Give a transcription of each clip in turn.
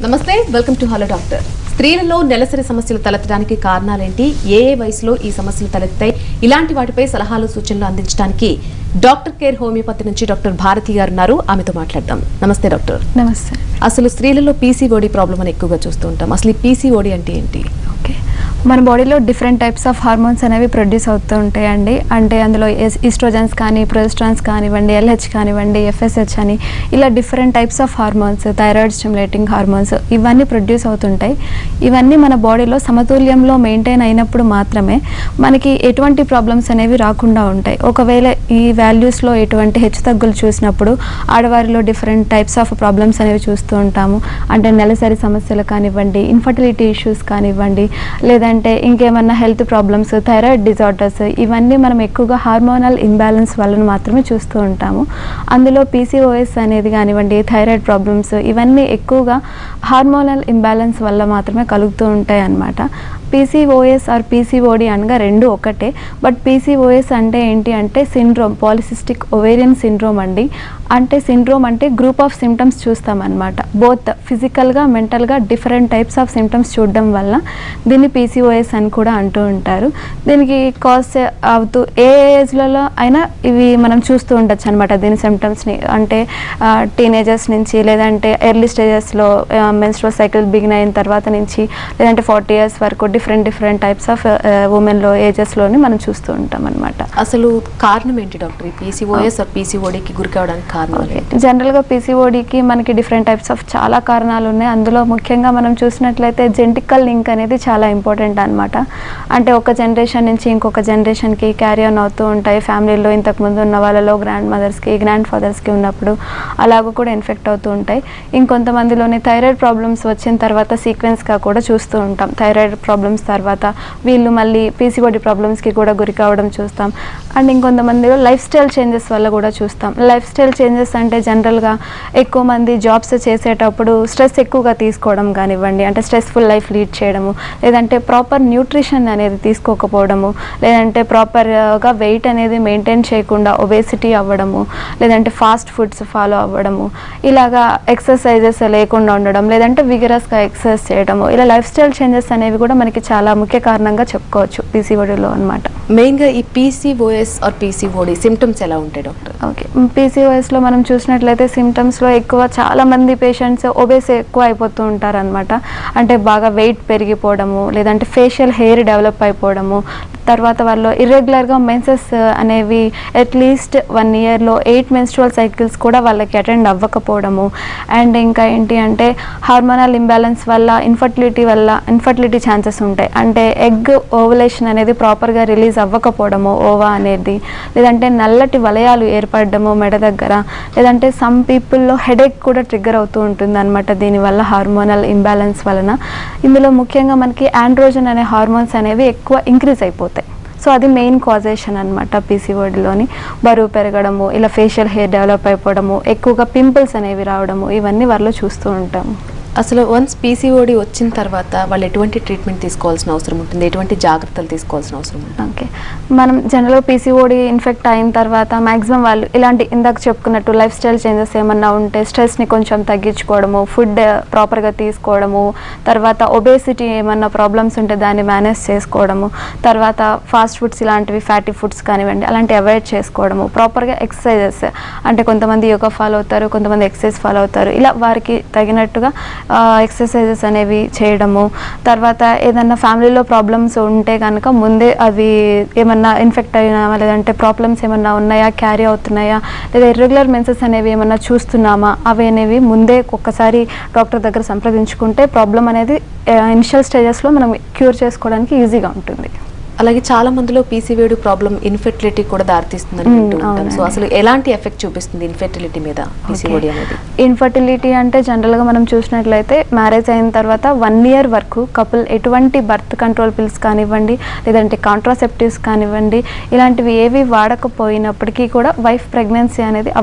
నమస్తే welcome to hello doctor స్త్రీలలో నెలసరి సమస్యలు తలెత్తడానికి కారణాలేంటి ఏ ఏ వయసులో ఈ సమస్యలు తలెత్తాయి ఇలాంటి వాటిపై సలహాలు సూచనలు అందించడానికి డాక్టర్ కేర్ హోమియోపతి నుంచి డాక్టర్ భారతి గారు ఉన్నారు ఆమెతో మాట్లాడదాం నమస్తే డాక్టర్ నమస్తే అసలు స్త్రీలలో పీసీఓడి ప్రాబ్లం అని ఎక్కువగా చూస్తూ ఉంటాం అసలు ఈ పీసీఓడి అంటే ఏంటి ఓకే మన బాడీలో డిఫరెంట్ టైప్స్ ఆఫ్ హార్మోన్స్ అనేవి ప్రొడ్యూస్ అవుతూ ఉంటాయండి అంటే అందులో ఈస్ట్రోజన్స్ కానీ ప్రొజెస్ట్రాన్స్ కానివ్వండి ఎల్హెచ్ కానివ్వండి ఎఫ్ఎస్హెచ్ అని ఇలా different types of hormones thyroid stimulating hormones ఇవన్నీ ప్రొడ్యూస్ అవుతుంటాయి ఇవన్నీ మన బాడీలో సమతుల్యంలో మెయింటైన్ అయినప్పుడు మాత్రమే మనకి ఎటువంటి ప్రాబ్లమ్స్ అనేవి రాకుండా ఉంటాయి ఒకవేళ ఈ వాల్యూస్లో ఎటువంటి హెచ్చుతగ్గులు చూసినప్పుడు ఆడవారిలో డిఫరెంట్ టైప్స్ ఆఫ్ ప్రాబ్లమ్స్ అనేవి చూస్తూ ఉంటాము అంటే నెలసరి సమస్యలు కానివ్వండి ఇన్ఫర్టిలిటీ ఇష్యూస్ కానివ్వండి లేదంటే ఇంకేమన్నా హెల్త్ ప్రాబ్లమ్స్ థైరాయిడ్ డిజార్డర్స్ ఇవన్నీ మనం ఎక్కువగా హార్మోనల్ ఇంబ్యాలెన్స్ వలన మాత్రమే చూస్తూ ఉంటాము అందులో పీసీఓఎస్ అనేది కానివ్వండి థైరాయిడ్ ప్రాబ్లమ్స్ ఇవన్నీ ఎక్కువగా హార్మోనల్ ఇంబ్యాలెన్స్ వల్ల మాత్రమే కలుగుతూ ఉంటాయి అన్నమాట పీసీఓఎస్ ఆర్ పీసీఓడి అనగా రెండు ఒకటే బట్ పీసీఓఎస్ అంటే ఏంటి అంటే సిండ్రోమ్ పాలిసిస్టిక్ ఒవేరియన్ సిండ్రోమ్ అండి అంటే సిండ్రోమ్ అంటే గ్రూప్ ఆఫ్ సిమ్టమ్స్ చూస్తామన్నమాట బోత్ ఫిజికల్గా మెంటల్గా డిఫరెంట్ టైప్స్ ఆఫ్ సిమ్టమ్స్ చూడడం వల్ల దీన్ని పీసీఓఎస్ అని కూడా అంటూ ఉంటారు దీనికి కాజ్ అవుతూ ఏ ఏజ్లలో అయినా ఇవి మనం చూస్తూ ఉండొచ్చు అనమాట దీని సిమ్టమ్స్ని అంటే టీనేజర్స్ నుంచి లేదంటే ఎర్లీ స్టేజెస్లో మెన్స్ట్రల్ సైకిల్ బిగిన్ అయిన తర్వాత నుంచి లేదంటే ఫార్టీ ఇయర్స్ వరకు డిఫరెంట్ డిఫరెంట్ టైప్స్ ఆఫ్ ఉమెన్లో ఏజెస్లోని మనం చూస్తూ ఉంటాం అనమాట అసలు కారణం ఏంటి డాక్టర్ ఈ పీసీఓఎస్ ఆర్ పీసీఓడికి గురి కావడానికి కారణాలు ఏంటి జనరల్గా పీసీఓడికి మనకి డిఫరెంట్ టైప్స్ ఆఫ్ చాలా కారణాలు ఉన్నాయి అందులో ముఖ్యంగా మనం చూసినట్లయితే జెంటికల్ లింక్ అనేది చాలా ఇంపార్టెంట్ అనమాట అంటే ఒక జనరేషన్ నుంచి ఇంకొక జనరేషన్కి క్యారీ ఆన్ అవుతూ ఉంటాయి ఫ్యామిలీలో ఇంతకుముందు ఉన్న వాళ్ళలో గ్రాండ్ మదర్స్కి గ్రాండ్ ఫాదర్స్కి ఉన్నప్పుడు అలాగ కూడా ఇన్ఫెక్ట్ అవుతూ ఉంటాయి ఇంకొంతమందిలోని థైరాయిడ్ ప్రాబ్లమ్స్ వచ్చిన తర్వాత సీక్వెన్స్గా కూడా చూస్తూ ఉంటాం థైరాయిడ్ ప్రాబ్లమ్స్ తర్వాత వీళ్ళు మళ్ళీ పీసీఓడి ప్రాబ్లమ్స్కి కూడా గురి కావడం చూస్తాం అండ్ ఇంకొంతమందిలో లైఫ్ స్టైల్ చేంజెస్ వల్ల కూడా చూస్తాం లైఫ్ స్టైల్ చేంజెస్ అంటే జనరల్గా ఎక్కువ మంది జాబ్స్ చేసేటప్పుడు స్ట్రెస్ ఎక్కువగా తీసుకోవడం కానివ్వండి అంటే స్ట్రెస్ఫుల్ లైఫ్ లీడ్ చేయడము లేదంటే ప్రాపర్ న్యూట్రిషన్ అనేది తీసుకోకపోవడము లేదంటే ప్రాపర్గా వెయిట్ అనేది మెయింటైన్ చేయకుండా ఒబేసిటీ అవ్వడము లేదంటే ఫాస్ట్ ఫుడ్స్ ఫాలో అవ్వడము ఇలాగా ఎక్సర్సైజెస్ లేకుండా ఉండడం లేదంటే విగరస్గా ఎక్సర్సైజ్ చేయడము ఇలా లైఫ్ స్టైల్ చేంజెస్ అనేవి కూడా మనకి చాలా ముఖ్య కారణంగా చెప్పుకోవచ్చు పీసీఓడిలో అనమాట మెయిన్గా ఈ పీసీఓఎస్ ఆర్ పీసీఓడి సిమ్టమ్స్ ఎలా ఉంటాయి డాక్టర్ ఓకే పీసీఓఎస్లో మనం చూసినట్లయితే సిమ్టమ్స్లో ఎక్కువ చాలా మంది పేషెంట్స్ ఒబేస్ ఎక్కువ అయిపోతూ ఉంటారనమాట అంటే బాగా వెయిట్ పెరిగిపోవడము లేదంటే ఫేషియల్ హెయిర్ డెవలప్ అయిపోవడము తర్వాత వాళ్ళు ఇర్రెగ్యులర్గా మెన్సెస్ అనేవి అట్లీస్ట్ వన్ ఇయర్లో ఎయిట్ మెన్స్ట్రువల్ సైకిల్స్ కూడా వాళ్ళకి అటెండ్ అవ్వకపోవడము అండ్ ఇంకా ఏంటి అంటే హార్మోనల్ ఇంబ్యాలెన్స్ వల్ల ఇన్ఫర్టిలిటీ వల్ల ఇన్ఫర్టిలిటీ ఛాన్సెస్ ఉంటాయి అంటే ఎగ్ ఓవులేషన్ అనేది ప్రాపర్గా రిలీజ్ అవ్వకపోవడము ఓవా అనేది లేదంటే నల్లటి వలయాలు ఏర్పడడము మెడ దగ్గర లేదంటే సమ్ పీపుల్లో హెడేక్ కూడా ట్రిగ్గర్ అవుతూ ఉంటుంది అనమాట దీనివల్ల హార్మోనల్ ఇంబ్యాలెన్స్ వలన ఇందులో ముఖ్యంగా మనకి ఆండ్రోజన్ అనే హార్మోన్స్ అనేవి ఎక్కువ ఇంక్రీజ్ అయిపోతాయి సో అది మెయిన్ కాజేషన్ అనమాట పీసీఓడిలోని బరువు పెరగడము ఇలా ఫేషియల్ హెయిర్ డెవలప్ అయిపోవడము ఎక్కువగా పింపుల్స్ అనేవి రావడము ఇవన్నీ వాళ్ళు చూస్తూ ఉంటాము అసలు వన్స్ పీసీఓడి వచ్చిన తర్వాత వాళ్ళు ఎటువంటి ట్రీట్మెంట్ తీసుకోవాల్సిన అవసరం ఉంటుంది ఎటువంటి జాగ్రత్తలు తీసుకోవాల్సిన అవసరం ఉంటుంది ఓకే మనం జనరల్గా పీసీఓడి ఇన్ఫెక్ట్ అయిన తర్వాత మ్యాక్సిమం వాళ్ళు ఇలాంటి ఇందాక చెప్పుకున్నట్టు లైఫ్ స్టైల్ చేంజెస్ ఏమన్నా ఉంటే స్ట్రెస్ని కొంచెం తగ్గించుకోవడము ఫుడ్ ప్రాపర్గా తీసుకోవడము తర్వాత ఒబేసిటీ ఏమన్నా ప్రాబ్లమ్స్ ఉంటే దాన్ని మేనేజ్ చేసుకోవడము తర్వాత ఫాస్ట్ ఫుడ్స్ ఇలాంటివి ఫ్యాటీ ఫుడ్స్ కానివ్వండి అలాంటివి అవాయిడ్ చేసుకోవడము ప్రాపర్గా ఎక్సర్సైజెస్ అంటే కొంతమంది యోగా ఫాలో అవుతారు కొంతమంది ఎక్సర్సైజ్ ఫాలో అవుతారు ఇలా వారికి తగినట్టుగా ఎక్సర్సైజెస్ అనేవి చేయడము తర్వాత ఏదన్నా ఫ్యామిలీలో ప్రాబ్లమ్స్ ఉంటే కనుక ముందే అవి ఏమన్నా ఇన్ఫెక్ట్ అయినా లేదంటే ప్రాబ్లమ్స్ ఏమన్నా ఉన్నాయా క్యారీ అవుతున్నాయా లేదా ఇర్రెగ్యులర్ మెన్సెస్ అనేవి ఏమన్నా చూస్తున్నామా అవి అనేవి ముందే ఒక్కసారి డాక్టర్ దగ్గర సంప్రదించుకుంటే ప్రాబ్లం అనేది ఇనిషియల్ స్టేజెస్లో మనం క్యూర్ చేసుకోవడానికి ఈజీగా ఉంటుంది అలాగే చాలా మందిలో పీసీఓడి ప్రాబ్లం ఇన్ఫెర్టిలిటీ కూడా దారితీస్తుందని మ్మ్, వింటూ ఉంటాం సో అవునండి. అసలు ఎలాంటి ఎఫెక్ట్ చూపిస్తుంది ఇన్ఫెర్టిలిటీ మీద పీసీఓడి అనేది ఇన్ఫర్టిలిటీ అంటే జనరల్గా మనం చూసినట్లయితే మ్యారేజ్ అయిన తర్వాత వన్ ఇయర్ వరకు కపుల్ ఎటువంటి బర్త్ కంట్రోల్ పిల్స్ కానివ్వండి లేదంటే కాంట్రాసెప్టివ్స్ కానివ్వండి ఇలాంటివి ఏవి వాడకపోయినప్పటికీ కూడా వైఫ్ ప్రెగ్నెన్సీ అనేది అవ్వరు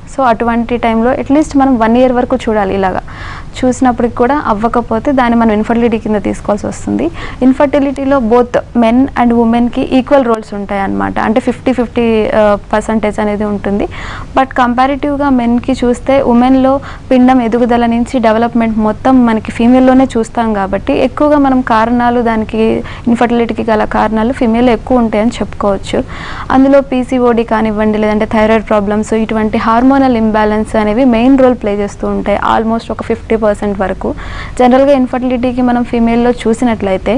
సో అటువంటి టైంలో అట్లీస్ట్ మనం వన్ ఇయర్ వరకు చూడాలి ఇలాగా చూసినప్పటికి కూడా అవ్వకపోతే దాన్ని మనం ఇన్ఫర్టిలిటీ కింద తీసుకోవాల్సి వస్తుంది ఇన్ఫర్టిలిటీలో బోత్ మెన్ అండ్ ఉమెన్కి ఈక్వల్ రోల్స్ ఉంటాయి అన్నమాట అంటే ఫిఫ్టీ ఫిఫ్టీ పర్సంటేజ్ అనేది ఉంటుంది బట్ కంపారిటివ్గా మెన్కి చూస్తే ఉమెన్లో పిండం ఎదుగుదల నుంచి డెవలప్మెంట్ మొత్తం మనకి ఫీమేల్లోనే చూస్తాం కాబట్టి ఎక్కువగా మనం కారణాలు దానికి ఇన్ఫర్టిలిటీకి గల కారణాలు ఫీమేల్ ఎక్కువ ఉంటాయని చెప్పుకోవచ్చు అందులో పీసీఓడి కానివ్వండి లేదంటే థైరాయిడ్ ప్రాబ్లమ్స్ ఇటువంటి హార్మోనల్ ఇంబ్యాలెన్స్ అనేవి మెయిన్ రోల్ ప్లే చేస్తూ ఉంటాయి ఆల్మోస్ట్ ఒక ఫిఫ్టీ పర్సెంట్ వరకు జనరల్గా ఇన్ఫర్టిలిటీకి మనం ఫీమేల్లో చూసినట్లయితే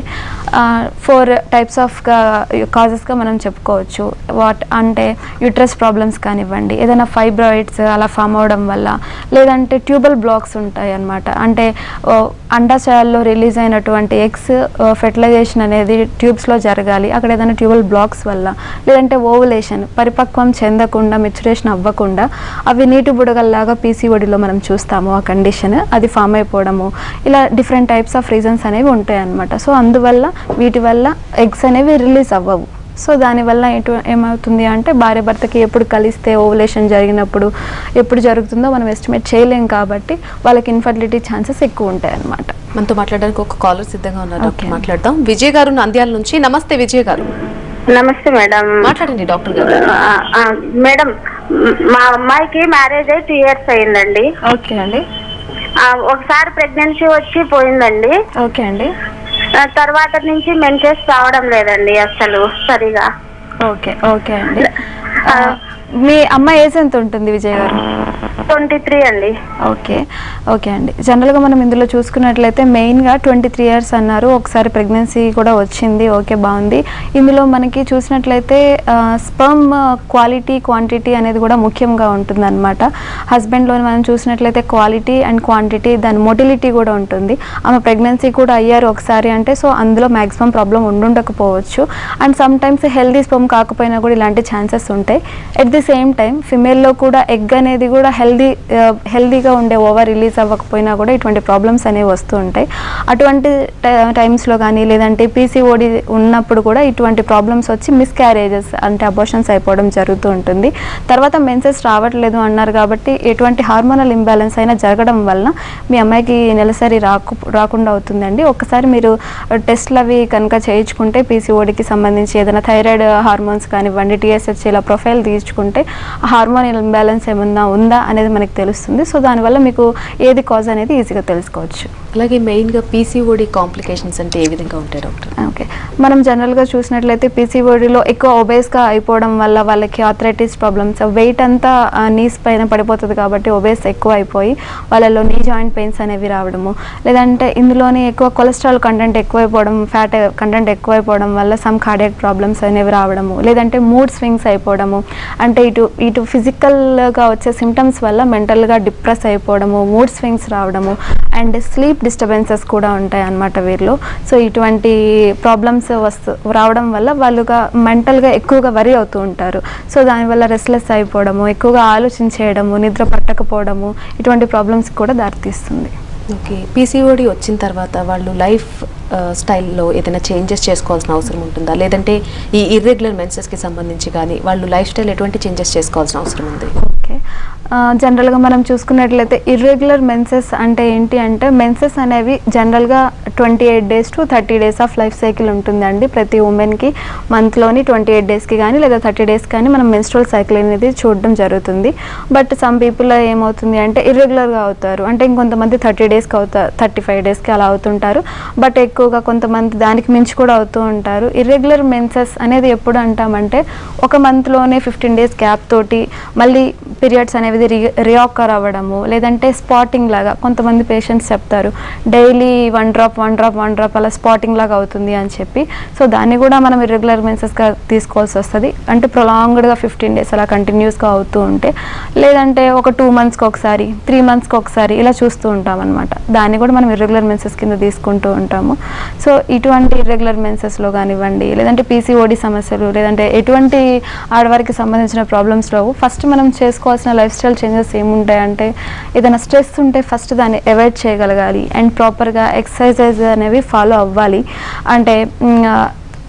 ఫోర్ టైప్స్ ఆఫ్ కాజెస్గా మనం చెప్పుకోవచ్చు వాట్ అంటే యూట్రస్ ప్రాబ్లమ్స్ కానివ్వండి ఏదైనా ఫైబ్రాయిడ్స్ అలా ఫామ్ అవడం వల్ల లేదంటే ట్యూబల్ బ్లాక్స్ ఉంటాయి అన్నమాట అంటే ఓ, అండాశయాల్లో రిలీజ్ అయినటువంటి ఎగ్స్ ఫెర్టిలైజేషన్ అనేది ట్యూబ్స్లో జరగాలి అక్కడ ఏదైనా ట్యూబల్ బ్లాక్స్ వల్ల లేదంటే ఓవులేషన్ పరిపక్వం చెందకుండా మెచ్యురేషన్ అవ్వకుండా అవి నీటి బుడగల్లాగా పీసీఓడిలో మనం చూస్తాము ఆ కండిషన్ అది ఫామ్ అయిపోవడము ఇలా డిఫరెంట్ టైప్స్ ఆఫ్ రీజన్స్ అనేవి ఉంటాయి అన్నమాట సో అందువల్ల వీటి వల్ల ఎగ్స్ అనేవి రిలీజ్ అవ్వవు సో దానివల్ల ఎటు ఏమవుతుంది అంటే భార్య భర్తకి ఎప్పుడు కలిస్తే ఓవులేషన్ జరిగినప్పుడు ఎప్పుడు జరుగుతుందో మనం ఎస్టిమేట్ చేయలేం కాబట్టి వాళ్ళకి ఇన్ఫర్టిలిటీ ఛాన్సెస్ ఎక్కువ ఉంటాయి అన్నమాట మనతో మాట్లాడడానికి ఒక కాలర్ సిద్ధంగా ఉన్నారు డాక్టర్ Okay. మాట్లాడదాం విజయ్ గారు నంద్యాల నుంచి నమస్తే విజయ్ గారు నమస్తే మేడం మాట్లాడండి డాక్టర్ గారు ఆ, ఆ, మేడం మ్, మా అమ్మాయికి మ్యారేజ్ అయ్యి టూ ఇయర్స్ అయిందండి ఓకే అండి ఆ, ఒకసారి ప్రెగ్నెన్సీ వచ్చి పోయిందండి ఓకే అండి ఆ, తర్వాత నుంచి మెన్సెస్ రావడం లేదండి అసలు సరిగా ఓకే ఓకే అండి ఆ, మీ అమ్మాయి ఏజ్ ఎంత ఉంటుంది విజయ్ గారు ట్వంటీ త్రీ అండి ఓకే ఓకే అండి జనరల్గా మనం ఇందులో చూసుకున్నట్లయితే మెయిన్గా ట్వంటీ త్రీ ఇయర్స్ అన్నారు ఒకసారి ప్రెగ్నెన్సీ కూడా వచ్చింది ఓకే బాగుంది ఇందులో మనకి చూసినట్లయితే స్పర్మ్ క్వాలిటీ క్వాంటిటీ అనేది కూడా ముఖ్యంగా ఉంటుంది అనమాట హస్బెండ్లో మనం చూసినట్లయితే క్వాలిటీ అండ్ క్వాంటిటీ దాని మొటిలిటీ కూడా ఉంటుంది ఆమె ప్రెగ్నెన్సీ కూడా అయ్యారు ఒకసారి అంటే సో అందులో మ్యాక్సిమం ప్రాబ్లం ఉండుండకపోవచ్చు and sometimes healthy sperm కాకపోయినా కూడా ఇలాంటి ఛాన్సెస్ ఉంటాయి ఎట్ ది సేమ్ టైం ఫిమేల్లో కూడా ఎగ్ అనేది కూడా హెల్దీ హెల్దీగా ఉండే ఓవర్ రిలీజ్ అవ్వకపోయినా కూడా ఇటువంటి ప్రాబ్లమ్స్ అనేవి వస్తూ ఉంటాయి అటువంటి టైమ్స్లో కానీ లేదంటే పీసీఓడి ఉన్నప్పుడు కూడా ఇటువంటి ప్రాబ్లమ్స్ వచ్చి మిస్క్యారేజెస్ అంటే అబోషన్స్ అయిపోవడం జరుగుతూ ఉంటుంది తర్వాత మెన్సెస్ రావట్లేదు అన్నారు కాబట్టి ఎటువంటి హార్మోనల్ ఇంబ్యాలెన్స్ అయినా జరగడం వలన మీ అమ్మాయికి నెలసరి రాకు రాకుండా అవుతుందండి ఒక్కసారి మీరు టెస్ట్లు అవి కనుక చేయించుకుంటే పీసీఓడికి సంబంధించి ఏదైనా థైరాయిడ్ హార్మోన్స్ కానివ్వండి టీఎస్హెచ్ ఇలా ప్రొఫైల్ తీసుకుంటే హార్మోనల్ ఇంబ్యాలెన్స్ ఏమన్నా ఉందా అనేది మనకి తెలుస్తుంది సో దానివల్ల మీకు ఏది కాజ్ అనేది ఈజీగా తెలుసుకోవచ్చు అలాగే మెయిన్ గా పీసీఓడి కాంప్లికేషన్స్ అంటే ఏ విధంగా ఉంటాయి డాక్టర్ ఓకే మనం జనరల్గా చూసినట్లయితే పీసీఓడిలో ఎక్కువ ఒబేస్గా అయిపోవడం వల్ల వాళ్ళకి ఆథరైటిస్ ప్రాబ్లమ్స్ వెయిట్ అంతా నీస్ పైన పడిపోతుంది కాబట్టి ఒబేస్ ఎక్కువ అయిపోయి వాళ్ళలో నీ జాయింట్ పెయిన్స్ అనేవి రావడము లేదంటే ఇందులోనే ఎక్కువ కొలెస్ట్రాల్ కంటెంట్ ఎక్కువైపోవడం ఫ్యాట్ కంటెంట్ ఎక్కువైపోవడం వల్ల సమ్ కార్డియక్ ప్రాబ్లమ్స్ అనేవి రావడము లేదంటే మూడ్ స్వింగ్స్ అయిపోవడము అంటే ఇటు ఇటు ఫిజికల్గా వచ్చే సిమ్టమ్స్ వల్ల మెంటల్గా డిప్రెస్ అయిపోవడము మూడ్ స్వింగ్స్ రావడము అండ్ స్లీప్ డిస్టర్బెన్సెస్ కూడా ఉంటాయి అన్నమాట వీరిలో సో ఇటువంటి ప్రాబ్లమ్స్ వస్తు రావడం వల్ల వాళ్ళుగా మెంటల్గా ఎక్కువగా వరి అవుతూ ఉంటారు సో దానివల్ల రెస్ట్లెస్ అయిపోవడము ఎక్కువగా ఆలోచించేయడము నిద్ర పట్టకపోవడము ఇటువంటి ప్రాబ్లమ్స్ కూడా దారితీస్తుంది ఓకే పీసీఓడి వచ్చిన తర్వాత వాళ్ళు లైఫ్ స్టైల్లో ఏదైనా చేంజెస్ చేసుకోవాల్సిన అవసరం ఉంటుందా లేదంటే ఈ ఇర్రెగ్యులర్ మెన్సెస్కి సంబంధించి కానీ వాళ్ళు లైఫ్ స్టైల్ ఎటువంటి చేంజెస్ చేసుకోవాల్సిన అవసరం ఉంది ఓకే జనరల్గా మనం చూసుకున్నట్లయితే ఇర్రెగ్యులర్ మెన్సెస్ అంటే ఏంటి అంటే మెన్సెస్ అనేవి జనరల్గా twenty eight days to thirty days of life cycle ఉంటుందండి ప్రతి ఉమెన్కి మంత్లోని ట్వంటీ ఎయిట్ డేస్కి కానీ లేదా థర్టీ డేస్ కానీ మనం మెన్స్ట్రల్ సైకిల్ అనేది చూడడం జరుగుతుంది బట్ సమ్ పీపుల్ ఏమవుతుంది అంటే ఇర్రెగ్యులర్గా అవుతారు అంటే ఇంకొంతమంది థర్టీ డేస్కి అవుతారు థర్టీ ఫైవ్ డేస్కి అలా అవుతుంటారు బట్ ఎక్కువగా కొంతమంది దానికి మించి కూడా అవుతూ ఉంటారు ఇర్రెగ్యులర్ మెన్సెస్ అనేది ఎప్పుడు అంటామంటే ఒక మంత్లోనే ఫిఫ్టీన్ డేస్ గ్యాప్ తోటి మళ్ళీ పీరియడ్స్ అనేవి రి రియాకర్ అవ్వడము లేదంటే స్పాటింగ్ లాగా కొంతమంది పేషెంట్స్ చెప్తారు daily one drop one drop one drop అలా స్పాటింగ్ లాగా అవుతుంది అని చెప్పి సో దాన్ని కూడా మనం ఇర్రెగ్యులర్ మెన్సెస్గా తీసుకోవాల్సి వస్తుంది అంటే ప్రొలాంగ్డ్గా ఫిఫ్టీన్ డేస్ అలా కంటిన్యూస్గా అవుతూ ఉంటే లేదంటే ఒక టూ మంత్స్కి ఒకసారి త్రీ మంత్స్కి ఒకసారి ఇలా చూస్తూ ఉంటాం అనమాట దాన్ని కూడా మనం ఇర్రెగ్యులర్ మెన్సెస్ కింద తీసుకుంటూ ఉంటాము సో ఇటువంటి ఇర్రెగ్యులర్ మెన్సెస్లో కానివ్వండి లేదంటే పీసీఓడి సమస్యలు లేదంటే ఎటువంటి ఆడవారికి సంబంధించిన ప్రాబ్లమ్స్లో ఫస్ట్ మనం చేసుకోవాల్సిన లైఫ్ స్టైల్ చేంజెస్ ఏముంటాయంటే ఏదైనా స్ట్రెస్ ఉంటే ఫస్ట్ దాన్ని అవాయిడ్ చేయగలగాలి అండ్ ప్రాపర్గా ఎక్సర్సైజెస్ అనేవి ఫాలో అవ్వాలి అంటే మ్,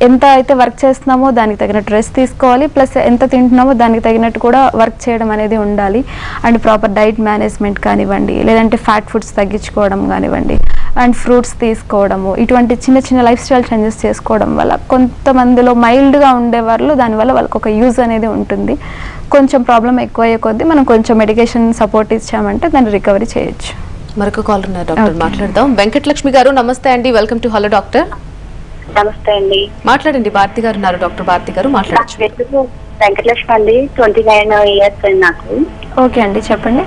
ఎంత అయితే వర్క్ చేస్తున్నామో దానికి తగినట్టు రెస్ట్ తీసుకోవాలి ప్లస్ ఎంత తింటున్నామో దానికి తగినట్టు కూడా వర్క్ చేయడం అనేది ఉండాలి అండ్ ప్రాపర్ డైట్ మేనేజ్మెంట్ కానివ్వండి లేదంటే ఫ్యాట్ ఫుడ్స్ తగ్గించుకోవడం కానివ్వండి అండ్ ఫ్రూట్స్ తీసుకోవడము ఇటువంటి చిన్న చిన్న లైఫ్ స్టైల్ చేంజెస్ చేసుకోవడం వల్ల కొంతమందిలో మైల్డ్గా ఉండేవాళ్ళు దానివల్ల వాళ్ళకి ఒక యూజ్ అనేది ఉంటుంది కొంచెం ప్రాబ్లం ఎక్కువ అయ్యే కొద్దీ మనం కొంచెం మెడికేషన్ సపోర్ట్ ఇచ్చామంటే దాన్ని రికవరీ చేయొచ్చు మరొక కాల్ ఉన్నారు డాక్టర్ Okay. మాట్లాడదాం వెంకటలక్ష్మి గారు నమస్తే అండి వెల్కమ్ టు హలో డాక్టర్ నమస్తే అండి మాట్లాడండి భారతి గారు ఉన్నారు డాక్టర్ భారతి గారు నా మాట్లాడచ్చు పేరు వెంకటలక్ష్మి అండి ట్వంటీ నైన్ ఇయర్స్ అండి నాకు ఓకే అండి చెప్పండి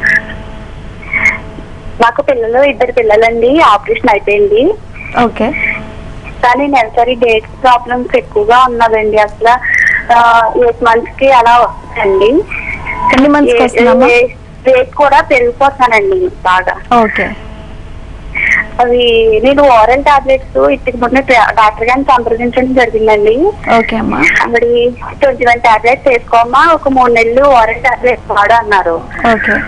నాకు పిల్లలు ఇద్దరు పిల్లలండి ఆపరేషన్ అయిపోయింది ఓకే కానీ నెలసరి డేట్స్ ప్రాబ్లమ్స్ ఎక్కువగా ఉన్నదండి అసలు ఎయిట్ మంత్స్ కి అలా వస్తుందండి ఎన్ని మంత్స్కి వస్తుందమ్మా వెయిట్ కూడా పెరిగిపోతానండి బాగా ఓకే అవి నేను ఓరల్ టాబ్లెట్స్ ఇప్పటికి మొన్న డాక్టర్ గారిని సంప్రదించడం జరిగిందండి ఓకే అమ్మా అక్కడి ట్వంటీ వన్ టాబ్లెట్స్ వేసుకోమా ఒక మూడు నెలలు ఓరల్ టాబ్లెట్స్ వాడు అన్నారు ఓకే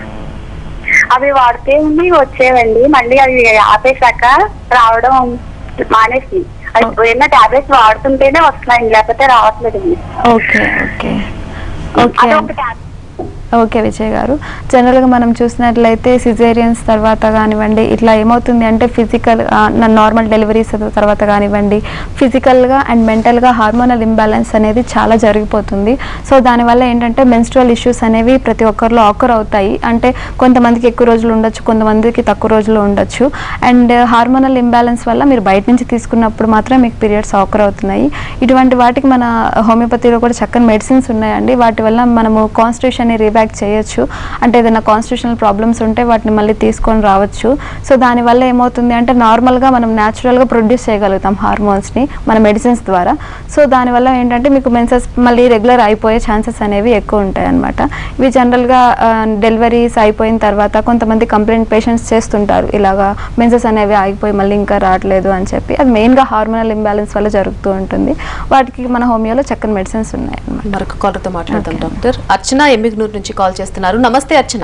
అవి వాడితే ఉండి వచ్చేవండి మళ్ళీ అవి ఆపేశాక రావడం మానేసి అది పోయిన టాబ్లెట్స్ వాడుతుంటేనే వస్తున్నాయండి లేకపోతే రావట్లేదండి ఓకే ఓకే ఓకే అదొక టాబ్లెట్ ఓకే విజయ్ గారు జనరల్గా మనం చూసినట్లయితే సిజేరియన్స్ తర్వాత కానివ్వండి ఇట్లా ఏమవుతుంది అంటే ఫిజికల్ నార్మల్ డెలివరీస్ తర్వాత కానివ్వండి ఫిజికల్గా అండ్ మెంటల్గా హార్మోనల్ ఇంబ్యాలెన్స్ అనేది చాలా జరిగిపోతుంది సో దానివల్ల ఏంటంటే మెన్స్ట్రువల్ ఇష్యూస్ అనేవి ప్రతి ఒక్కరిలో ఆకర్ అవుతాయి అంటే కొంతమందికి ఎక్కువ రోజులు ఉండొచ్చు కొంతమందికి తక్కువ రోజులు ఉండొచ్చు అండ్ హార్మోనల్ ఇంబ్యాలెన్స్ వల్ల మీరు బయట నుంచి తీసుకున్నప్పుడు మాత్రం మీకు పీరియడ్స్ ఆకర్ అవుతున్నాయి ఇటువంటి వాటికి మన హోమియోపతిలో కూడా చక్కని మెడిసిన్స్ ఉన్నాయండి వాటి వల్ల మనము కాన్స్టిట్యూషన్ రీబ్యాక్ చేయొచ్చు అంటే ఏదైనా కాన్స్టిట్యూషనల్ ప్రాబ్లమ్స్ ఉంటే వాటిని మళ్ళీ తీసుకొని రావచ్చు సో దానివల్ల ఏమవుతుంది అంటే నార్మల్గా మనం న్యాచురల్గా ప్రొడ్యూస్ చేయగలుగుతాం హార్మోన్స్ని మన మెడిసిన్స్ ద్వారా సో దానివల్ల ఏంటంటే మీకు మెన్సెస్ మళ్ళీ రెగ్యులర్ అయిపోయే ఛాన్సెస్ అనేవి ఎక్కువ ఉంటాయి అనమాట ఇవి జనరల్గా డెలివరీస్ అయిపోయిన తర్వాత కొంతమంది కంప్లైంట్ పేషెంట్స్ చేస్తుంటారు ఇలాగా మెన్సెస్ అనేవి ఆగిపోయి మళ్ళీ ఇంకా రావట్లేదు అని చెప్పి అది మెయిన్గా హార్మోనల్ ఇంబ్యాలెన్స్ వల్ల జరుగుతూ ఉంటుంది వాటికి మన హోమియోలో చక్కని మెడిసిన్స్ ఉన్నాయి అన్నమాట మరొక కాలర్తో మాట్లాడదాం Okay. డాక్టర్ అర్చన ఎమ్మిగ్నూర్ నుంచి కాల్ చేస్తున్నారు నమస్తే అర్చన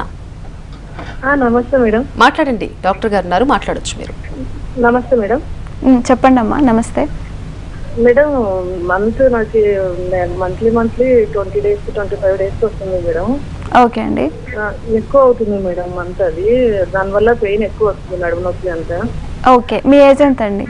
ఆ, నమస్తే మేడం మాట్లాడండి డాక్టర్ గారు ఉన్నారు మాట్లాడొచ్చు మీరు నమస్తే మేడం ఉమ్, చెప్పండి అమ్మా నమస్తే మేడం మంత్ నాకు monthly monthly twenty days twenty five days వస్తుంది మేడం ఓకే అండి ఆ, ఎక్కువ అవుతుంది మేడం మంత్ అది దానివల్ల పెయిన్ ఎక్కువ వస్తుంది నడుము నొప్పి అంతా ఓకే మీ ఏజ్ ఎంత అండి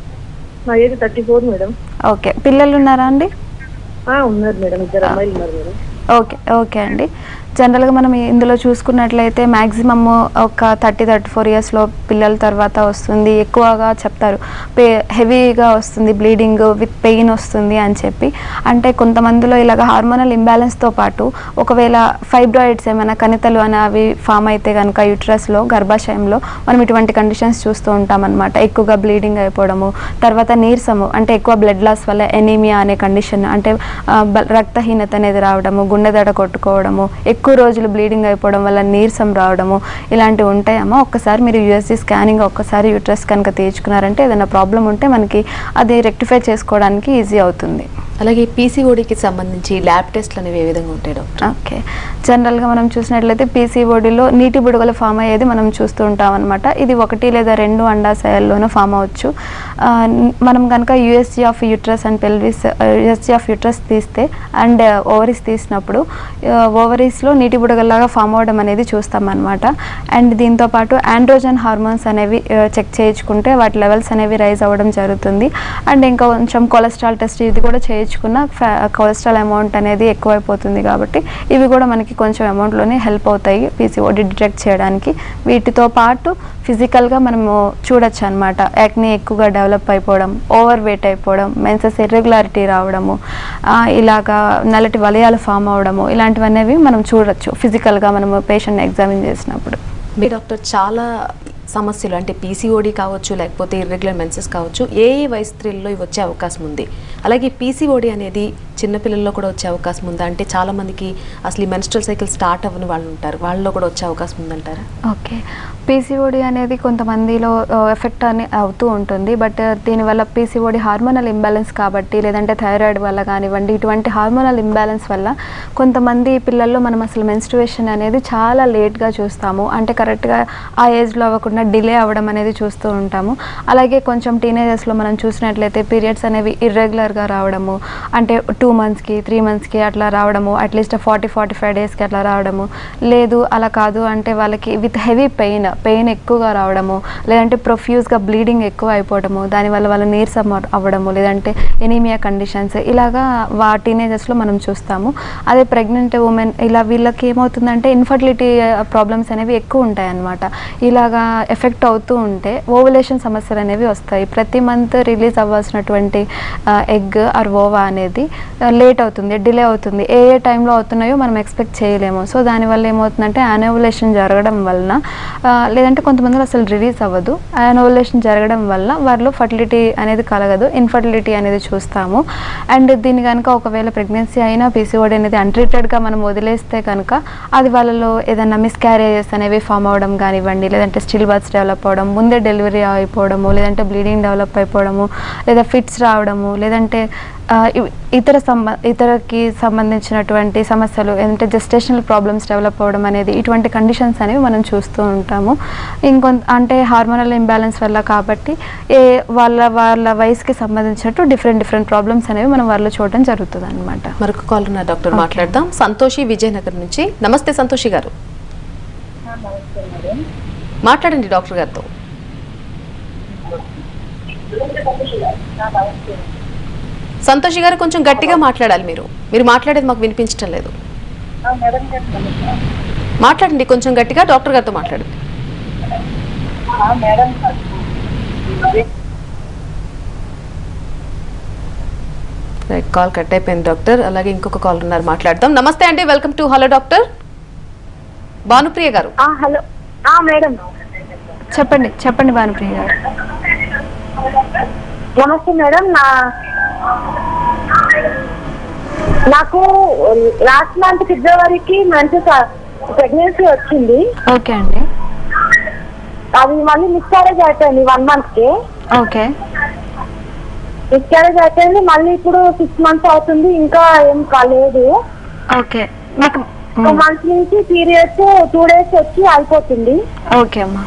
నా age thirty four madam okay పిల్లలు ఉన్నారా అండి ఆ, ఉన్నారు మేడం ఇద్దరు అమ్మాయిలు ఉన్నారు మేడం ఓకే ఓకే అండి జనరల్గా మనం ఇందులో చూసుకున్నట్లయితే మ్యాక్సిమమ్ ఒక థర్టీ థర్టీ ఫోర్ ఇయర్స్లో పిల్లల తర్వాత వస్తుంది ఎక్కువగా చెప్తారు పే హెవీగా వస్తుంది బ్లీడింగ్ విత్ పెయిన్ వస్తుంది అని చెప్పి అంటే కొంతమందిలో ఇలాగ హార్మోనల్ ఇంబ్యాలెన్స్తో పాటు ఒకవేళ ఫైబ్రాయిడ్స్ ఏమైనా కణితలు అని అవి ఫామ్ అయితే కనుక యూట్రస్లో గర్భాశయంలో మనం ఇటువంటి కండిషన్స్ చూస్తూ ఉంటాం అనమాట ఎక్కువగా బ్లీడింగ్ అయిపోవడము తర్వాత నీరసము అంటే ఎక్కువ బ్లడ్ లాస్ వల్ల ఎనీమియా అనే కండిషన్ అంటే ఆ, బ- రక్తహీనత అనేది రావడము గుండె దడ కొట్టుకోవడము ఎక్కువ రోజులు బ్లీడింగ్ అయిపోవడం వల్ల నీరసం రావడము ఇలాంటివి ఉంటాయమ్మా ఒక్కసారి మీరు యూఎస్జీ స్కానింగ్ ఒక్కసారి యూట్రస్ కనుక తీర్చుకున్నారంటే ఏదైనా ప్రాబ్లం ఉంటే మనకి అది రెక్టిఫై చేసుకోవడానికి ఈజీ అవుతుంది అలాగే పీసీఓడికి సంబంధించి ల్యాబ్ టెస్ట్లు అనేవి ఏ విధంగా ఉంటాయి డాక్టర్ ఓకే జనరల్గా మనం చూసినట్లయితే పీసీఓడిలో నీటి బుడగలు ఫామ్ అయ్యేది మనం చూస్తూ ఉంటాం అనమాట ఇది ఒకటి లేదా రెండు అండాశయాల్లోనూ ఫామ్ అవ్వచ్చు ఆ, న్- మనం కనుక USG of uterus and pelvis USG of uterus తీస్తే అండ్ ఓవరీస్ తీసినప్పుడు ఓవరీస్లో నీటి బుడగల్లాగా ఫామ్ అవ్వడం అనేది చూస్తాం అనమాట అండ్ దీంతో పాటు ఆండ్రోజన్ హార్మోన్స్ అనేవి చెక్ చేయించుకుంటే వాటి లెవెల్స్ అనేవి రైజ్ అవ్వడం జరుగుతుంది అండ్ ఇంకా కొంచెం కొలెస్ట్రాల్ టెస్ట్ ఇది కూడా చేయించుకున్న కొలెస్ట్రాల్ అమౌంట్ అనేది ఎక్కువైపోతుంది కాబట్టి ఇవి కూడా మనకి కొంచెం అమౌంట్లోనే హెల్ప్ అవుతాయి పీసీఓడి డిటెక్ట్ చేయడానికి వీటితో పాటు ఫిజికల్గా మనము చూడొచ్చు అనమాట యాక్ని ఎక్కువగా డెవలప్ అయిపోవడం ఓవర్ వెయిట్ అయిపోవడం మెన్సెస్ ఇర్రెగ్యులారిటీ రావడము ఆ, ఇలాగా నల్లటి వలయాలు ఫామ్ అవడము ఇలాంటివనేవి మనం చూడొచ్చు ఫిజికల్గా మనము పేషెంట్ని ఎగ్జామిన్ చేసినప్పుడు మీ డాక్టర్ చాలా సమస్యలు అంటే పీసీఓడి కావచ్చు లేకపోతే ఇర్రెగ్యులర్ మెన్సెస్ కావచ్చు ఏ ఏ వయసు స్త్రీల్లో ఇవి వచ్చే అవకాశం ఉంది అలాగే పీసీఓడి అనేది చిన్నపిల్లల్లో కూడా వచ్చే అవకాశం ఉందా అంటే చాలా మందికి అసలు ఈ మెన్స్ట్రల్ సైకిల్ స్టార్ట్ అవ్వని వాళ్ళు ఉంటారు వాళ్ళలో కూడా వచ్చే అవకాశం ఉందంటారా ఓకే పీసీఓడి అనేది కొంతమందిలో ఎఫెక్ట్ అని అవుతూ ఉంటుంది బట్ దీనివల్ల పీసీఓడి హార్మోనల్ ఇంబ్యాలెన్స్ కాబట్టి లేదంటే థైరాయిడ్ వల్ల కానివ్వండి ఇటువంటి హార్మోనల్ ఇంబ్యాలెన్స్ వల్ల కొంతమంది పిల్లల్లో మనం అసలు మెన్స్ట్రువేషన్ అనేది చాలా లేట్గా చూస్తాము అంటే కరెక్ట్గా ఆ ఏజ్లో అవ్వకుండా డిలే అవ్వడం అనేది చూస్తూ ఉంటాము అలాగే కొంచెం టీనేజర్స్లో మనం చూసినట్లయితే పీరియడ్స్ అనేవి ఇర్రెగ్యులర్గా రావడము అంటే టూ మంత్స్కి త్రీ మంత్స్కి అట్లా రావడము అట్లీస్ట్ ఫార్టీ ఫార్టీ ఫైవ్ డేస్కి అట్లా రావడము లేదు అలా కాదు అంటే వాళ్ళకి విత్ హెవీ పెయిన్ పెయిన్ ఎక్కువగా రావడము లేదంటే ప్రొఫ్యూజ్గా బ్లీడింగ్ ఎక్కువ అయిపోవడము దానివల్ల వాళ్ళ నీరసం అవ- అవ్వడము లేదంటే ఎనీమియా కండిషన్స్ ఇలాగా వా టీనేజర్స్లో మనం చూస్తాము అదే ప్రెగ్నెంట్ ఉమెన్ ఇలా వీళ్ళకి ఏమవుతుందంటే ఇన్ఫర్టిలిటీ ప్రాబ్లమ్స్ అనేవి ఎక్కువ ఉంటాయి అన్నమాట ఇలాగా ఎఫెక్ట్ అవుతూ ఉంటే ఓవులేషన్ సమస్యలు అనేవి వస్తాయి ప్రతి మంత్ రిలీజ్ అవ్వాల్సినటువంటి ఎగ్ ఆర్ ఓవా అనేది లేట్ అవుతుంది డిలే అవుతుంది ఏ ఏ టైంలో అవుతున్నాయో మనం ఎక్స్పెక్ట్ చేయలేము సో దానివల్ల ఏమవుతుందంటే యానోవులేషన్ జరగడం వలన ఆ, లేదంటే కొంతమందిలో అసలు రిలీజ్ అవ్వదు యానోవులేషన్ జరగడం వల్ల వారిలో ఫర్టిలిటీ అనేది కలగదు ఇన్ఫర్టిలిటీ అనేది చూస్తాము అండ్ దీని కనుక ఒకవేళ ప్రెగ్నెన్సీ అయినా పీసీఓడి అనేది అన్ట్రీటెడ్గా మనం వదిలేస్తే కనుక అది వాళ్ళలో ఏదైనా మిస్క్యారేజెస్ అనేవి ఫామ్ అవ్వడం కానివ్వండి లేదంటే స్టిల్ బర్త్స్ డెవలప్ అవ్వడం ముందే డెలివరీ అయిపోవడము లేదంటే బ్లీడింగ్ డెవలప్ అయిపోవడము లేదా ఫిట్స్ రావడము లేదంటే ఆ, ఇవి- ఇతర సంబ ఇతరకి సంబంధించినటువంటి సమస్యలు ఏంటంటే జెస్టేషనల్ ప్రాబ్లమ్స్ డెవలప్ అవ్వడం అనేది ఇటువంటి కండిషన్స్ అనేవి మనం చూస్తూ ఉంటాము ఇంకొంత అంటే హార్మోనల్ ఇంబ్యాలెన్స్ వల్ల కాబట్టి ఏ వాళ్ళ వాళ్ళ వయసుకి సంబంధించినట్టు డిఫరెంట్ డిఫరెంట్ ప్రాబ్లమ్స్ అనేవి మనం వాళ్ళు చూడడం జరుగుతుంది అనమాట మరొక కాల్ ఉన్న డాక్టర్ మాట్లాడదాం సంతోషి విజయనగర్ నుంచి నమస్తే సంతోషి గారు మాట్లాడండి డాక్టర్ గారితో సంతోషి గారు కొంచెం గట్టిగా మాట్లాడాలి మీరు మీరు మాట్లాడేది మాకు వినిపించడం లేదు మాట్లాడండి కొంచెం గట్టిగా డాక్టర్ గారితో మాట్లాడండి రైట్ కాల్ కట్ అయిపోయింది డాక్టర్ అలాగే ఇంకొక కాల్ ఉన్నారు మాట్లాడదాం నమస్తే అండి welcome to hello doctor Bhanupriya గారు ఆ, హలో ఆ, మేడం చెప్పండి చెప్పండి భానుప్రియ గారు నమస్తే మేడం నా నాకు లాస్ట్ మంత్ ఫిబ్రవరికి మంచి ప్రెగ్నెన్సీ వచ్చింది ఓకే అండి అది మళ్ళీ మిస్క్యారేజ్ అయిపోయింది వన్ మంత్ కి ఓకే మిస్క్యారేజ్ అయిపోయింది మళ్ళీ ఇప్పుడు సిక్స్ మంత్స్ అవుతుంది ఇంకా ఏం కాలేదు ఓకే మీకు టూ మంత్స్ నుంచి పీరియడ్స్ టూ డేస్ వచ్చి అయిపోతుంది ఓకే అమ్మా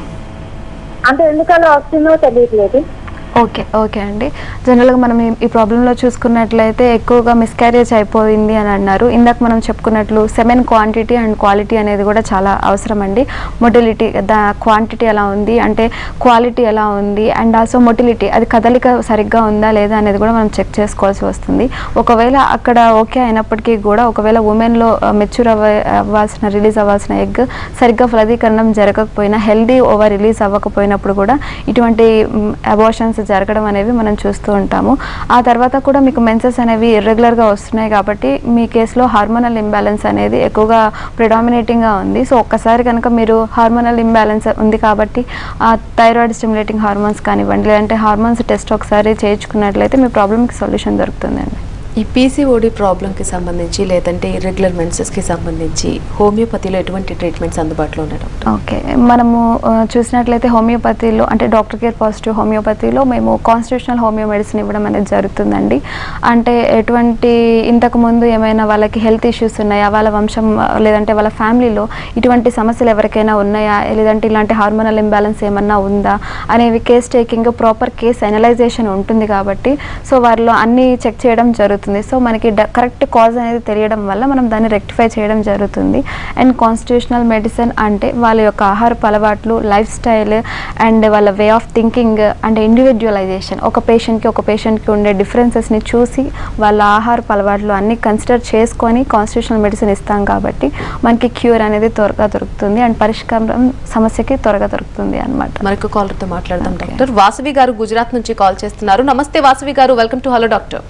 అంటే ఎందుకలా వస్తుందో తెలియట్లేదు ఓకే ఓకే అండి జనరల్గా మనం ఈ- ఈ ప్రాబ్లంలో చూసుకున్నట్లయితే ఎక్కువగా మిస్క్యారేజ్ అయిపోయింది అని అన్నారు ఇందాక మనం చెప్పుకున్నట్లు సెమెన్ క్వాంటిటీ అండ్ క్వాలిటీ అనేది కూడా చాలా అవసరం అండి మొటిలిటీ దా క్వాంటిటీ ఎలా ఉంది అంటే క్వాలిటీ ఎలా ఉంది అండ్ ఆల్సో మొటిలిటీ అది కదలిక సరిగ్గా ఉందా లేదా అనేది కూడా మనం చెక్ చేసుకోవాల్సి వస్తుంది ఒకవేళ అక్కడ ఓకే అయినప్పటికీ కూడా ఒకవేళ ఉమెన్లో మెచ్యూర్ అవ్వ అవ్వాల్సిన రిలీజ్ అవ్వాల్సిన ఎగ్ సరిగ్గా ఫలదీకరణం జరగకపోయినా హెల్దీ ఓవర్ రిలీజ్ అవ్వకపోయినప్పుడు కూడా ఇటువంటి అబార్షన్స్ జరగడం అనేవి మనం చూస్తూ ఉంటాము ఆ తర్వాత కూడా మీకు మెన్సెస్ అనేవి ఇర్రెగ్యులర్గా వస్తున్నాయి కాబట్టి మీ కేసులో హార్మోనల్ ఇంబ్యాలెన్స్ అనేది ఎక్కువగా ప్రిడామినేటింగ్గా ఉంది సో ఒక్కసారి కనుక మీరు హార్మోనల్ ఇంబ్యాలెన్స్ ఉంది కాబట్టి ఆ థైరాయిడ్ స్టిమ్యులేటింగ్ హార్మోన్స్ కానివ్వండి లేదంటే హార్మోన్స్ టెస్ట్ ఒకసారి చేయించుకున్నట్లయితే మీ ప్రాబ్లమ్కి సొల్యూషన్ దొరుకుతుందండి ఈ పీసీఓడి ప్రాబ్లంకి సంబంధించి లేదంటే ఇర్రెగ్యులర్ మెన్సెస్కి సంబంధించి హోమియోపతిలో ఎటువంటి ట్రీట్మెంట్స్ అందుబాటులో ఉన్నాయి డాక్టర్ ఓకే మనము ఆ, చూసినట్లయితే హోమియోపతిలో అంటే డాక్టర్ కేర్ పాజిటివ్ హోమియోపతిలో మేము కాన్స్టిట్యూషనల్ హోమియో మెడిసిన్ ఇవ్వడం అనేది జరుగుతుందండి అంటే ఎటువంటి ఇంతకు ముందు ఏమైనా వాళ్ళకి హెల్త్ ఇష్యూస్ ఉన్నాయా వాళ్ళ వంశం ఆ, లేదంటే వాళ్ళ ఫ్యామిలీలో ఇటువంటి సమస్యలు ఎవరికైనా ఉన్నాయా లేదంటే ఇలాంటి హార్మోనల్ ఇంబ్యాలెన్స్ ఏమన్నా ఉందా అనేవి case taking proper case analysation ఉంటుంది కాబట్టి సో వారిలో అన్ని చెక్ చేయడం జరుగుతుంది సో మనకి కరెక్ట్ కాజ్ అనేది తెలియడం వల్ల మనం దాన్ని రెక్టిఫై చేయడం జరుగుతుంది అండ్ కాన్స్టిట్యూషనల్ మెడిసిన్ అంటే వాళ్ళ యొక్క ఆహారపు అలవాట్లు లైఫ్ స్టైల్ అండ్ వాళ్ళ way of thinking and individualisation ఒక పేషెంట్కి ఒక పేషెంట్కి ఉండే డిఫరెన్సెస్ని చూసి వాళ్ళ ఆహారపు అలవాట్లు అన్ని కన్సిడర్ చేసుకొని కాన్స్టిట్యూషనల్ మెడిసిన్ ఇస్తాం కాబట్టి మనకి క్యూర్ అనేది త్వరగా దొరుకుతుంది అండ్ పరిష్కారం సమస్యకి త్వరగా దొరుకుతుంది అనమాట మరొక కాలర్తో మాట్లాడదాం Okay. డాక్టర్ వాసవి గారు గుజరాత్ నుంచి కాల్ చేస్తున్నారు నమస్తే వాసవి గారు వెల్కమ్ టు హలో డాక్టర్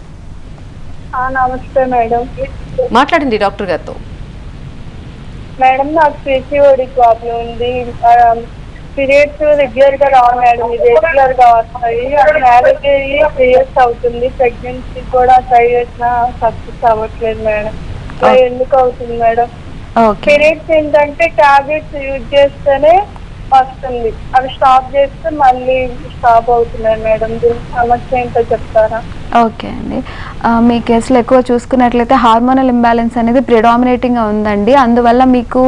నమస్తే మేడం మాట్లాడండి డాక్టర్ గారితో మేడం నాకు పీసీఓడి ప్రాబ్లం ఉంది పీరియడ్స్ రెగ్యులర్ గా రావు మేడం ఇది రెగ్యులర్ గా వస్తాయి మ్యారేజ్ అయ్యి త్రీ ఇయర్స్ అవుతుంది ప్రెగ్నెన్సీ కూడా ట్రై చేసినా సక్సెస్ అవ్వట్లేదు మేడం ఇలా ఎందుకు అవుతుంది మేడం ఓకే పీరియడ్స్ ఏంటంటే టాబ్లెట్స్ యూజ్ చేస్తేనే వస్తుంది అవి స్టాప్ చేస్తే మళ్ళీ స్టాప్ అవుతున్నాయి మేడం దీనికి సమస్య ఏంటో చెప్తారా ఓకే అండి ఆ, మీ కేసులో ఎక్కువ చూసుకున్నట్లయితే హార్మోనల్ ఇంబ్యాలెన్స్ అనేది ప్రిడామినేటింగ్గా ఉందండి అందువల్ల మీకు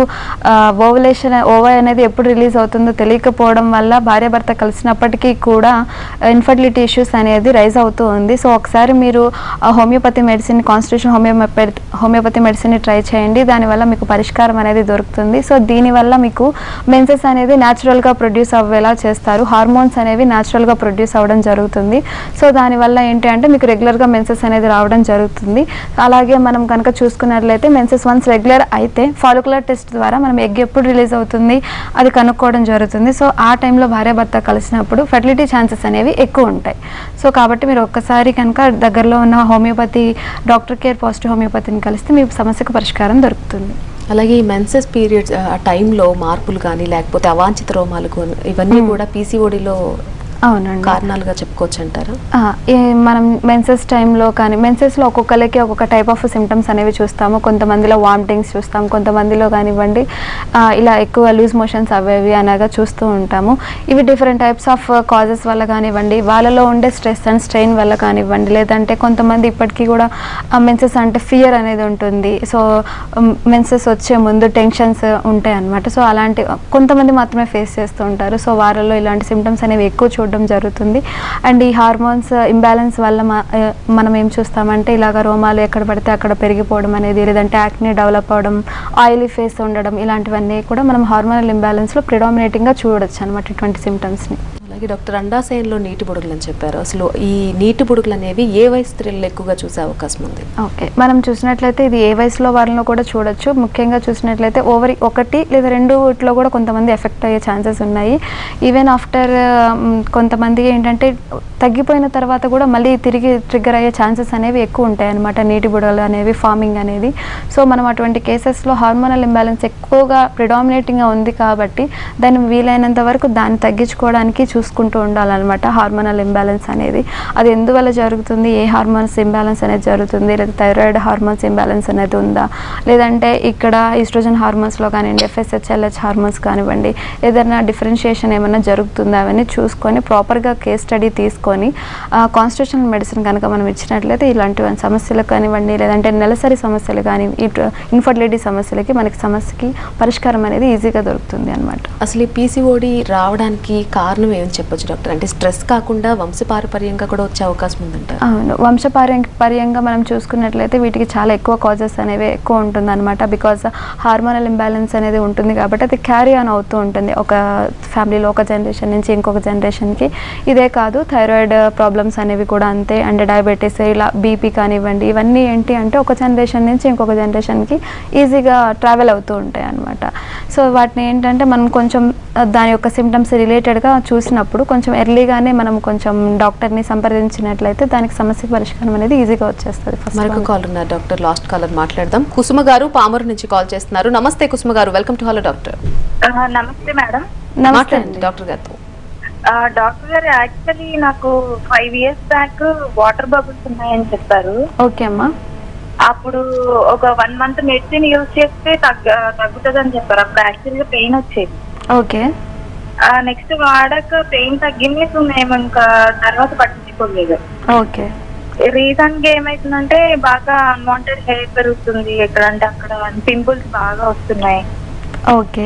ఓవలేషన్ ఓవై అనేది ఎప్పుడు రిలీజ్ అవుతుందో తెలియకపోవడం వల్ల భార్యాభర్త కలిసినప్పటికీ కూడా ఇన్ఫర్టిలిటీ ఇష్యూస్ అనేది రైజ్ అవుతూ ఉంది సో ఒకసారి మీరు homeopathy medicine constitution homeopathy homeopathy medicine try చేయండి దానివల్ల మీకు పరిష్కారం అనేది దొరుకుతుంది సో దీనివల్ల మీకు మెన్సెస్ అనేది న్యాచురల్గా ప్రొడ్యూస్ అవ్వేలా చేస్తారు హార్మోన్స్ అనేవి న్యాచురల్గా ప్రొడ్యూస్ అవ్వడం జరుగుతుంది సో దానివల్ల ఏంటి అంటే మీకు రెగ్యులర్గా మెన్సెస్ అనేది రావడం జరుగుతుంది అలాగే మనం కనుక చూసుకున్నట్లయితే మెన్సెస్ వన్స్ రెగ్యులర్ అయితే ఫాలికులర్ టెస్ట్ ద్వారా మనం ఎగ్ ఎప్పుడు రిలీజ్ అవుతుంది అది కనుక్కోవడం జరుగుతుంది సో ఆ టైంలో భార్యాభర్త కలిసినప్పుడు ఫెర్టిలిటీ ఛాన్సెస్ అనేవి ఎక్కువ ఉంటాయి సో కాబట్టి మీరు ఒక్కసారి కనుక దగ్గరలో ఉన్న హోమియోపతి డాక్టర్ కేర్ పాజిటివ్ హోమియోపతిని కలిస్తే మీ సమస్యకు పరిష్కారం దొరుకుతుంది అలాగే ఈ మెన్సెస్ పీరియడ్స్ ఆ టైంలో మార్పులు కానీ లేకపోతే అవాంఛిత రోమాలు కానీ ఇవన్నీ కూడా పీసీఓడిలో అవునండి కారణాలుగా చెప్పుకోవచ్చు అంటారా ఆ, ఈ మనం మెన్సెస్ టైంలో కానీ మెన్సెస్లో ఒక్కొక్కరికి ఒక్కొక్క టైప్ ఆఫ్ సిమ్టమ్స్ అనేవి చూస్తాము కొంతమందిలో వామిటింగ్స్ చూస్తాం కొంతమందిలో కానివ్వండి ఆ, ఇలా ఎక్కువ లూజ్ మోషన్స్ అవేవి అనగా చూస్తూ ఉంటాము ఇవి డిఫరెంట్ టైప్స్ ఆఫ్ కాజెస్ వల్ల కానివ్వండి వాళ్ళలో ఉండే స్ట్రెస్ అండ్ స్ట్రెయిన్ వల్ల కానివ్వండి లేదంటే కొంతమంది ఇప్పటికీ కూడా మెన్సెస్ అంటే ఫియర్ అనేది ఉంటుంది సో మెన్సెస్ వచ్చే ముందు టెన్షన్స్ ఉంటాయి అన్నమాట సో అలాంటి కొంతమంది మాత్రమే ఫేస్ చేస్తూ ఉంటారు సో వారిలో ఇలాంటి సిమ్టమ్స్ అనేవి ఎక్కువ చూడడం జరుగుతుంది అండ్ ఈ హార్మోన్స్ ఇంబ్యాలెన్స్ వల్ల మ- ఆ, మనం ఏం చూస్తామంటే ఇలాగ రోమాలు ఎక్కడ పడితే అక్కడ పెరిగిపోవడం అనేది లేదంటే యాక్ని డెవలప్ అవ్వడం ఆయిలీ ఫేస్ ఉండడం ఇలాంటివన్నీ కూడా మనం హార్మోనల్ ఇంబ్యాలెన్స్లో ప్రిడామినేటింగ్గా చూడొచ్చు అనమాట ఇటువంటి సిమ్టమ్స్ని అలాగే డాక్టర్ అండాశయంలో నీటి బుడుగులు అని చెప్పారు అసలు ఈ నీటి బుడుగులు అనేవి ఏ వయసు స్త్రీల్లో ఎక్కువగా చూసే అవకాశం ఉంది ఓకే మనం చూసినట్లయితే ఇది ఏ వయసులో వాళ్ళలో కూడా చూడొచ్చు ముఖ్యంగా చూసినట్లయితే ఓవరి ఒకటి లేదా రెండు వీటిలో కూడా కొంతమంది ఎఫెక్ట్ అయ్యే ఛాన్సెస్ ఉన్నాయి ఈవెన్ ఆఫ్టర్ కొంతమంది ఏంటంటే తగ్గిపోయిన తర్వాత కూడా మళ్ళీ తిరిగి ట్రిగ్గర్ అయ్యే ఛాన్సెస్ అనేవి ఎక్కువ ఉంటాయి అన్నమాట నీటి బుడగలు అనేవి ఫార్మింగ్ అనేది సో మనం అటువంటి కేసెస్లో హార్మోనల్ ఇంబ్యాలెన్స్ ఎక్కువగా ప్రిడామినేటింగ్గా ఉంది కాబట్టి దాన్ని వీలైనంత వరకు దాన్ని తగ్గించుకోవడానికి చూసుకుంటూ ఉండాలన్నమాట హార్మోనల్ ఇంబ్యాలెన్స్ అనేది అది ఎందువల్ల జరుగుతుంది ఏ హార్మోన్స్ ఇంబ్యాలెన్స్ అనేది జరుగుతుంది లేదా థైరాయిడ్ హార్మోన్స్ ఇంబ్యాలెన్స్ అనేది ఉందా లేదంటే ఇక్కడ ఈస్ట్రోజన్ హార్మోన్స్లో కానివ్వండి ఎఫ్ఎస్హెచ్ఎల్హెచ్ హార్మోన్స్ కానివ్వండి ఏదైనా డిఫరెన్షియేషన్ ఏమైనా జరుగుతుందా అవన్నీ చూసుకొని ప్రాపర్గా కేస్ స్టడీ తీసుకొని కాన్స్టిట్యూషనల్ మెడిసిన్ కనుక మనం ఇచ్చినట్లయితే ఇలాంటి సమస్యలు కానివ్వండి లేదంటే నెలసరి సమస్యలు కానీ ఇన్ఫర్టిలిటీ సమస్యలకి మనకి సమస్యకి పరిష్కారం అనేది ఈజీగా దొరుకుతుంది అనమాట అసలు ఈ పీసీఓడి రావడానికి కారణం ఏమని చెప్పొచ్చు డాక్టర్ అంటే స్ట్రెస్ కాకుండా వంశపారపర్యంగా కూడా వచ్చే అవకాశం ఉందంటారు అవును వంశపారంపర్యంగా మనం చూసుకున్నట్లయితే వీటికి చాలా ఎక్కువ కాజెస్ అనేవి ఎక్కువ ఉంటుంది అనమాట బికాజ్ హార్మోనల్ ఇంబ్యాలెన్స్ అనేది ఉంటుంది కాబట్టి అది క్యారీ ఆన్ అవుతూ ఉంటుంది ఒక ఫ్యామిలీలో ఒక జనరేషన్ నుంచి ఇంకొక జనరేషన్కి ఇదే కాదు థైరాయిడ్ ప్రాబ్లమ్స్ అనేవి కూడా అంతే అండ్ డయాబెటీస్ ఇలా బీపీ కానివ్వండి ఇవన్నీ ఏంటి అంటే ఒక జనరేషన్ నుంచి ఇంకొక జనరేషన్కి ఈజీగా ట్రావెల్ అవుతూ ఉంటాయి అనమాట సో వాటిని ఏంటంటే మనం కొంచెం ఆ, దాని యొక్క సిమ్టమ్స్ రిలేటెడ్గా చూసినప్పుడు కొంచెం ఎర్లీగానే మనం కొంచెం డాక్టర్ని సంప్రదించినట్లయితే దానికి సమస్య పరిష్కారం అనేది ఈజీగా వచ్చేస్తుంది మరొక ఫస్ట్ కాల్ ఉన్నారు డాక్టర్ లాస్ట్ కాలర్ మాట్లాడదాం కుసుమ గారు పామరు నుంచి కాల్ చేస్తున్నారు నమస్తే కుసుమ గారు వెల్కమ్ టు హలో డాక్టర్ నమస్తే మేడం నమస్తే మాట్లాడండి అండి డాక్టర్ గారితో డాక్టర్ గారు యాక్చువల్లీ నాకు five years back water bubbles ఉన్నాయని చెప్పారు ఓకే అమ్మా అప్పుడు ఒక వన్ మంత్ మెడిసిన్ యూజ్ చేస్తే తగ్గ తగ్గుతుంది అని చెప్పారు అప్పుడు యాక్చువల్గా పెయిన్ వచ్చేది ఓకే నెక్స్ట్ వాడాక పెయిన్ తగ్గింది సో మేము ఇంకా తర్వాత పట్టించుకోలేదు ఓకే రీజన్ గా ఏమైతుందంటే బాగా అన్వాంటెడ్ హెయిర్ పెరుగుతుంది ఎక్కడంటే అక్కడ పింపుల్స్ బాగా వస్తున్నాయి ఓకే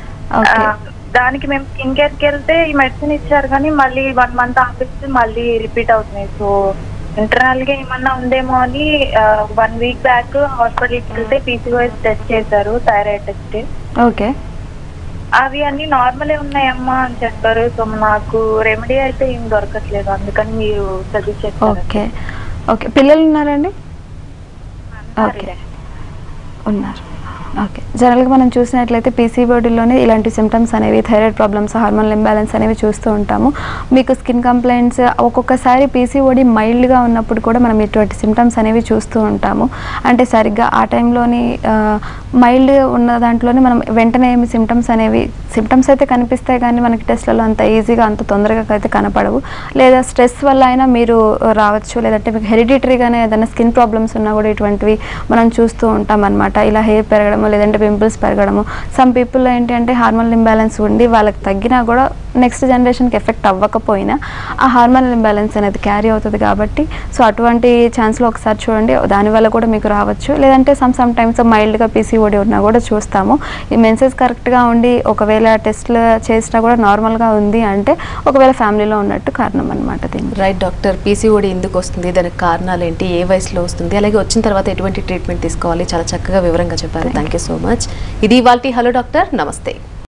ఓకే ఆ, దానికి మేము స్కిన్ కేర్ కి వెళ్తే ఈ మెడిసిన్ ఇచ్చారు కానీ మళ్ళీ వన్ మంత్ ఆపిస్తే మళ్ళీ రిపీట్ అవుతున్నాయి సో ఇంటర్నల్ గా ఏమన్నా ఉందేమో అని వన్ వీక్ బ్యాక్ హాస్పిటల్ కి వెళ్తే పీసీఓఎస్ టెస్ట్ చేశారు థైరాయిడ్ టెస్ట్ ఓకే అవి అన్ని నార్మలే ఉన్నాయమ్మా అని చెప్పారు సో నాకు రెమెడీ అయితే ఏం దొరకట్లేదు అందుకని మీరు సజెస్ట్ చేస్తారు ఓకే ఓకే పిల్లలు ఉన్నారండి ఓకే ఉన్నారు ఓకే జనరల్గా మనం చూసినట్లయితే పీసీఓడిలోనే ఇలాంటి సిమ్టమ్స్ అనేవి థైరాయిడ్ ప్రాబ్లమ్స్ హార్మోన్ ఇంబ్యాలెన్స్ అనేవి చూస్తూ ఉంటాము మీకు స్కిన్ కంప్లైంట్స్ ఒక్కొక్కసారి పీసీఓడి మైల్డ్గా ఉన్నప్పుడు కూడా మనం ఇటువంటి సిమ్టమ్స్ అనేవి చూస్తూ ఉంటాము అంటే సరిగ్గా ఆ టైంలోని మైల్డ్ ఉన్న దాంట్లోనే మనం వెంటనే ఏమి సిమ్టమ్స్ అనేవి సిమ్టమ్స్ అయితే కనిపిస్తాయి కానీ మనకి టెస్ట్లలో అంత ఈజీగా అంత తొందరగా అయితే కనపడవు లేదా స్ట్రెస్ వల్ల అయినా మీరు రావచ్చు లేదంటే మీకు హెరిడిటరీగానే ఏదైనా స్కిన్ ప్రాబ్లమ్స్ ఉన్నా కూడా ఇటువంటివి మనం చూస్తూ ఉంటాం అనమాట ఇలా హెయిర్ పెరగడము లేదంటే పింపుల్స్ పెరగడము సమ్ పీపుల్ ఏంటి అంటే హార్మోన్ ఇంబ్యాలెన్స్ ఉండి వాళ్ళకి తగ్గినా కూడా నెక్స్ట్ జనరేషన్కి ఎఫెక్ట్ అవ్వకపోయినా ఆ హార్మోన్ ఇంబ్యాలెన్స్ అనేది క్యారీ అవుతుంది కాబట్టి సో అటువంటి ఛాన్స్లో ఒకసారి చూడండి దానివల్ల కూడా మీకు రావచ్చు లేదంటే సమ్ సమ్ టైమ్స్ మైల్డ్గా పీసీఓడి ఉన్నా కూడా చూస్తాము ఈ మెన్సెస్ కరెక్ట్గా ఉండి ఒకవేళ టెస్ట్లు చేసినా కూడా నార్మల్గా ఉంది అంటే ఒకవేళ ఫ్యామిలీలో ఉన్నట్టు కారణం అనమాట దీనికి రైట్ డాక్టర్ పీసీఓడి ఎందుకు వస్తుంది దానికి కారణాలు ఏంటి ఏ వయసులో వస్తుంది అలాగే వచ్చిన తర్వాత ఎటువంటి ట్రీట్మెంట్ తీసుకోవాలి చాలా చక్కగా వివరంగా చెప్పారు థ్యాంక్ యూ సో మచ్ ఇది ఇవాల్టి హలో డాక్టర్ నమస్తే